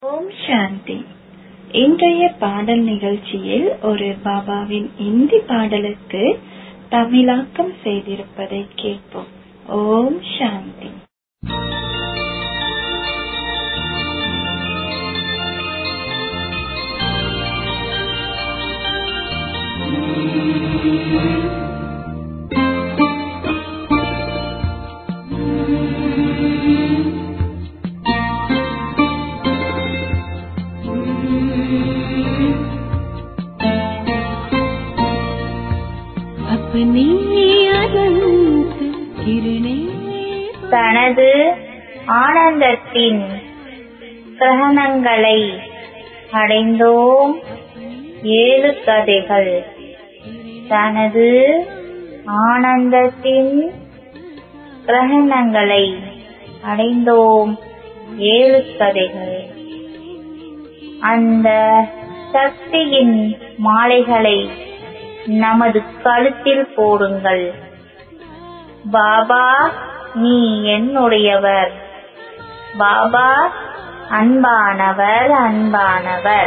ஓம் சாந்தி இன்றைய பாடல் நிகழ்ச்சியில் ஒரு பாபாவின் இந்தி பாடலுக்கு தமிழாக்கம் செய்திருப்பதை கேட்போம் ஓம் சாந்தி अपनी अनंत किरणें தனது ஆனந்தத்தின் கிரகணங்களை அடைந்தோம் ஏழு கதைகள் தனது ஆனந்தத்தின் கிரகணங்களை அடைந்தோம் ஏழு கதைகள் அந்த சக்தியின் மாலைகளை நமது கழுத்தில் போடுங்கள் பாபா நீ என்னுடையவர் பாபா அன்பானவர் அன்பானவர்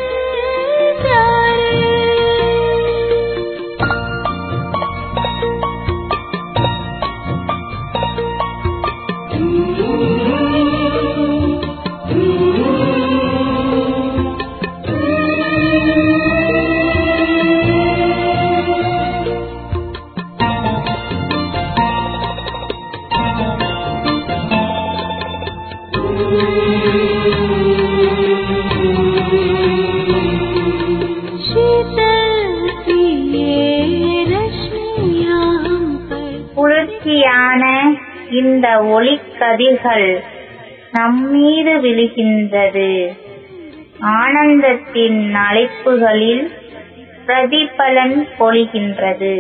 शीतल सी ये रश्मियाँ हम पर குளிர்ச்சியான இந்த ஒளிக்கதிர்கள் நம்மீது விழுகின்றது ஆனந்தத்தின் அழைப்புகளில் பிரதிபலன் பொழிகின்றது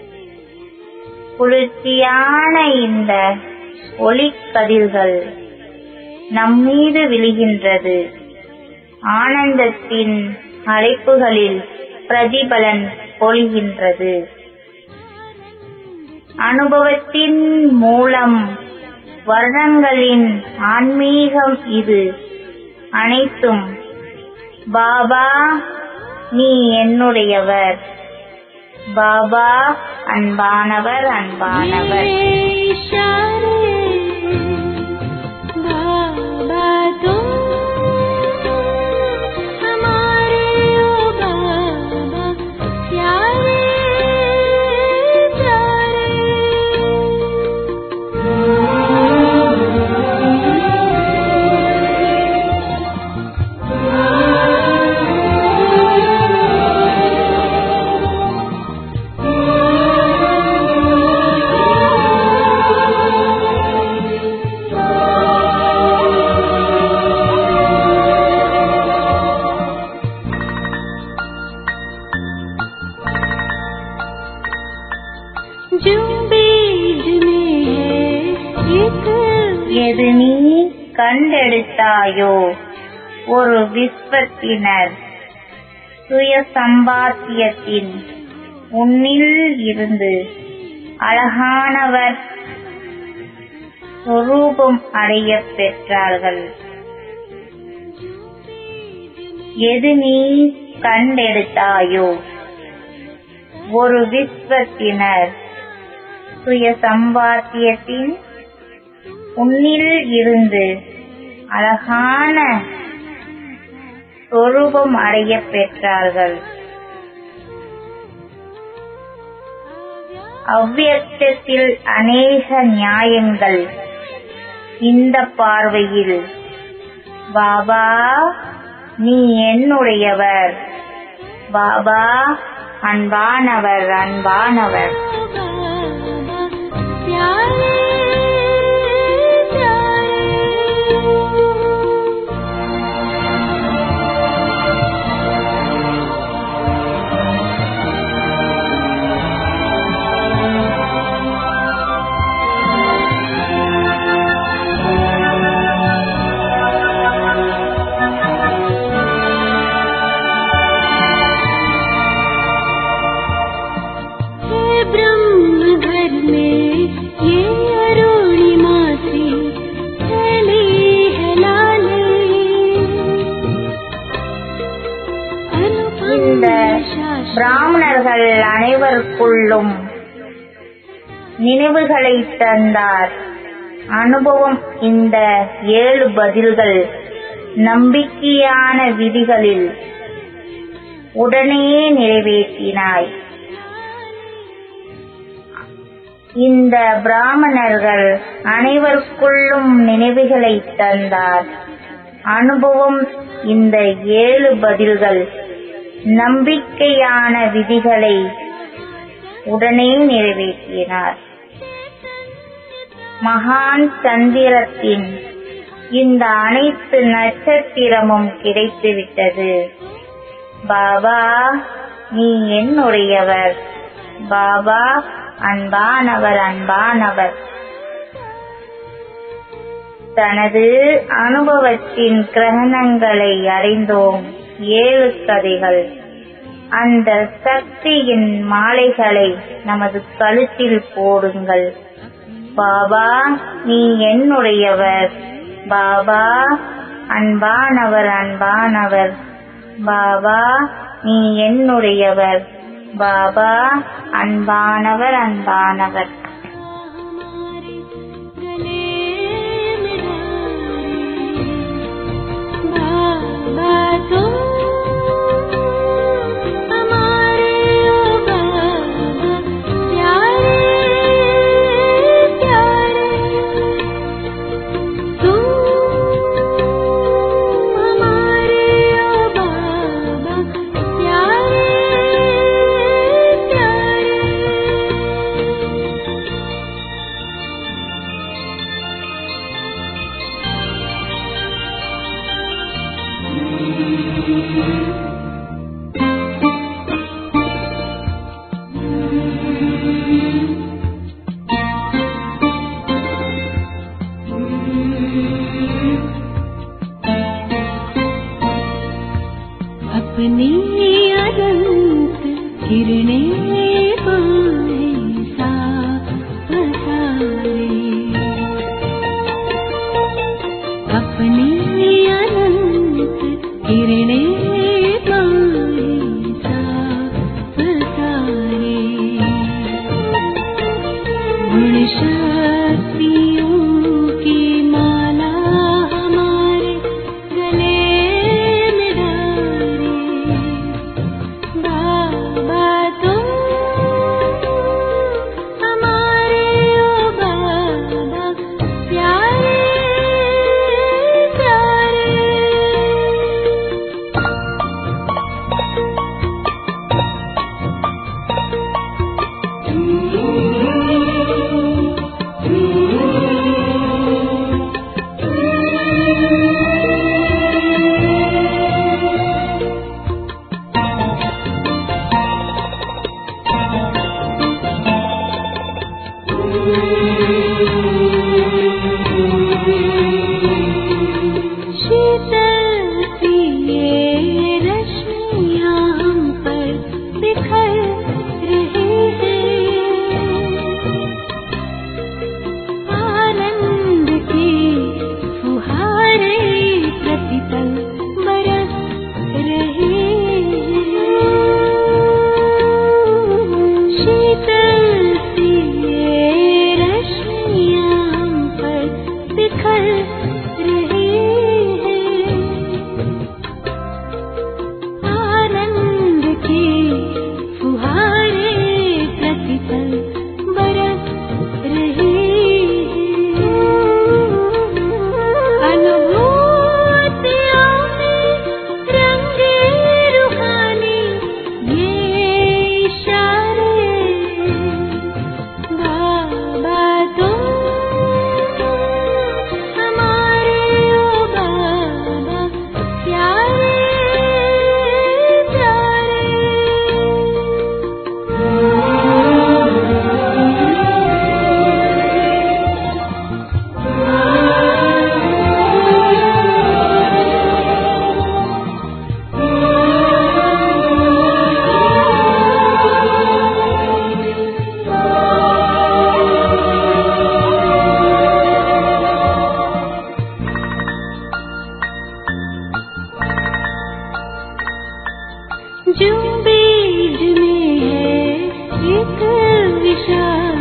குளிர்ச்சியான இந்த ஒளிக்கதிர்கள் நம்மீது விழுகின்றது ஆனந்தத்தின் அழைப்புகளில் பிரதிபலன் பொழிகின்றது அனுபவத்தின் மூலம் வர்ணங்களின் ஆன்மீகம் இது அனைத்தும் பாபா நீ என்னுடையவர் பாபா அன்பானவர் அன்பானவர் ये इशारे बाबा तुम हमारे ओ बाबा प्यारे जो बीज में है एक எது நீ கண்டெடுத்தாயோ ஒரு விஸ்வத்தினர் சுய சம்பாத்தியத்தின் உன்னில் இருந்து அழகானவர் சொரூபம் அடையப் பெற்றார்கள் எது நீ கண்டெடுத்தாயோ ஒரு விஸ்வத்தினர் சுய சம்பாத்தியத்தின் உன்னில் இருந்து அழகான சொரூபம் அடையப் பெற்றார்கள் அவ்வியக்தத்தில் அநேக நியாயங்கள் இந்த பார்வையில் பாபா நீ என்னுடையவர் பாபா அன்பானவர் அன்பானவர் बाबा प्यारे हे ब्रह्म घर में ये பிராமணர்கள் அனைவருக்குள்ளும் நினைவுகளை தந்தார் அனுபவம் இந்த ஏழு பதில்கள் நம்பிக்கையான விதிகளில் உடனே நிறைவேற்றினாய் இந்த பிராமணர்கள் அனைவருக்குள்ளும் நினைவுகளை தந்தார் அனுபவம் இந்த ஏழு பதில்கள் நம்பிக்கையான விதிகளை உடனே நிறைவேற்றினார் மகான் சந்திரத்தின் இந்த அனைத்து நட்சத்திரமும் கிடைத்துவிட்டது பாபா நீ என்னுடையவர் பாபா அன்பானவர் அன்பானவர் தனது அனுபவத்தின் கிரகணங்களை அறிந்தோம் ஏழு கதைகள் அந்த சக்தியின் மாலைகளை நமது கழுத்தில் போடுங்கள் பாபா நீ என்னுடையவர் பாபா அன்பானவர் அன்பானவர் பாபா நீ என்னுடையவர் பாபா அன்பானவர் அன்பானவர் हमारे गले मिला बाबा तुम हमारे ओ बाबा प्यारे प्यारे तुम हमारे ओ बाबा प्यारे प्यारे अपनी अनंत किरणें पाए सारे अपनी अनंत किरणें पाए सारे गुण शक्तियों की माला हमारे गले में डाले बाबा तुम हमारे ओ बाबा प्यारे प्यारे शीतल सी ये रश्मियाँ हम पर बिखर रही हैं आनंद की फुहारे प्रतिपल बरस रही हैं शीतल सी ये रश्मियाँ हम पर बिखर रही हैं आनंद की फुहारे प्रतिपल बरस रही अनुभूतियों में रंगे रूहानी ये इशारे बाबा तुम हमारे ओ बाबा प्यारे जो भी बीज में है एक विशाल